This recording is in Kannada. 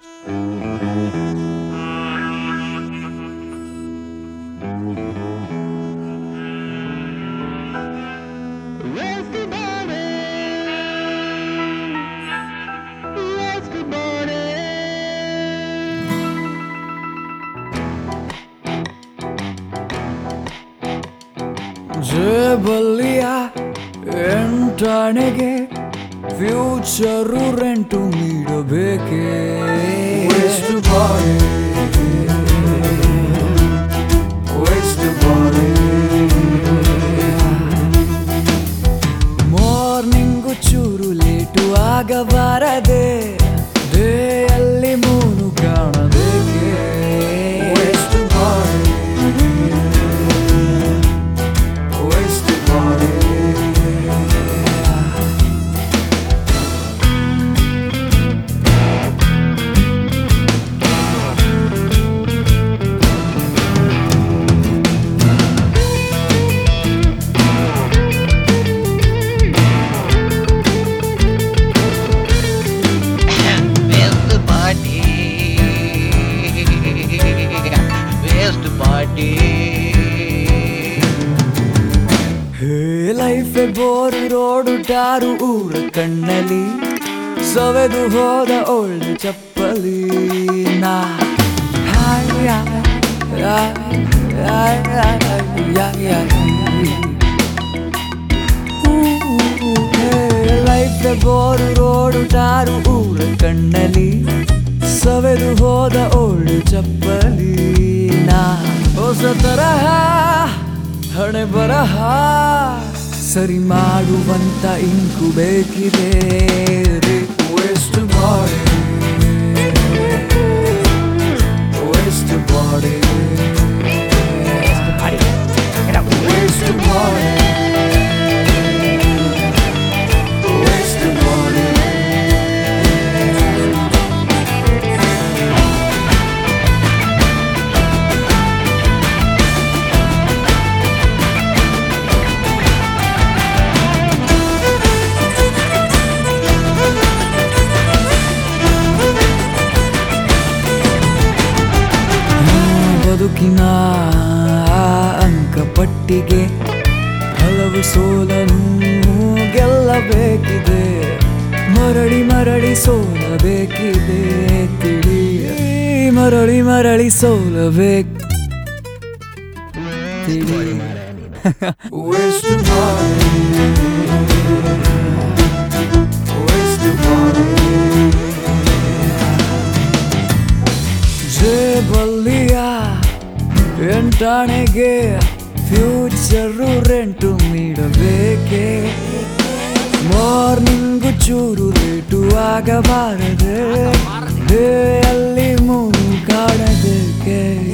ಜೇಬಲ್ಲಿಯ ಎಂಟಾಣೆಗೆ ಫ್ಯೂಚರು ರೆಂಟು ನೀಡಬೇಕೇ waste body waste body morning ಚೂರು ಲೇಟು ಆಗಬಾರದೆ ಡೇಯಲ್ಲಿ ಮೂನು ಕಾಣಬೇಕೆ waste body waste body Best party. Best party. Hey life bore road tar ಊರ ಕಣ್ಣಲ್ಲಿ ಸವೆದು ಹೋದ ಒಳ್ಳೆ ಚಪ್ಪಲಿ ನಾ hi hi hi hi hi hi life bore road tar ಊರ ಕಣ್ಣಲ್ಲಿ ಸವೆದು ಹೋದ ಓಲ್ಡ್ ಚಪ್ಪಲಿ ನಾ ಹೊಸ ತರಹ ಹಣೆ ಬರಹ ಸರಿ ಮಾಡುವಂತ ಇಂಕು ಬೇಕಿದೆ waste body waste body waste body Waste of money. ಬದುಕಿನ ಆ ಅಂಕಪಟ್ಟಿಗೆ ಹಲವು ಸೋಲನ್ನು ಗೆಲ್ಲಬೇಕಿದೆ ಮರಳಿ ಮರಳಿ ಸೋಲಬೇಕಿದೆ ತಿಳಿ ಮರಳಿ ಮರಳಿ ಸೋಲಬೇಕು ತಿಳಿ Waste of money. Waste of money. ಜೇಬಲ್ಲಿಯ ಎಂಟಾಣೆಗೆ ಫ್ಯೂಚರು ರೆಂಟು ನೀಡಬೇಕೆ ಮಾರ್ನಿಂಗು ಚೂರು ರೇಟು ಆಗಬಾರದೆ ಡೇ ಅಲ್ಲಿ ಮೂನು ಕಾಣಬೇಕೆ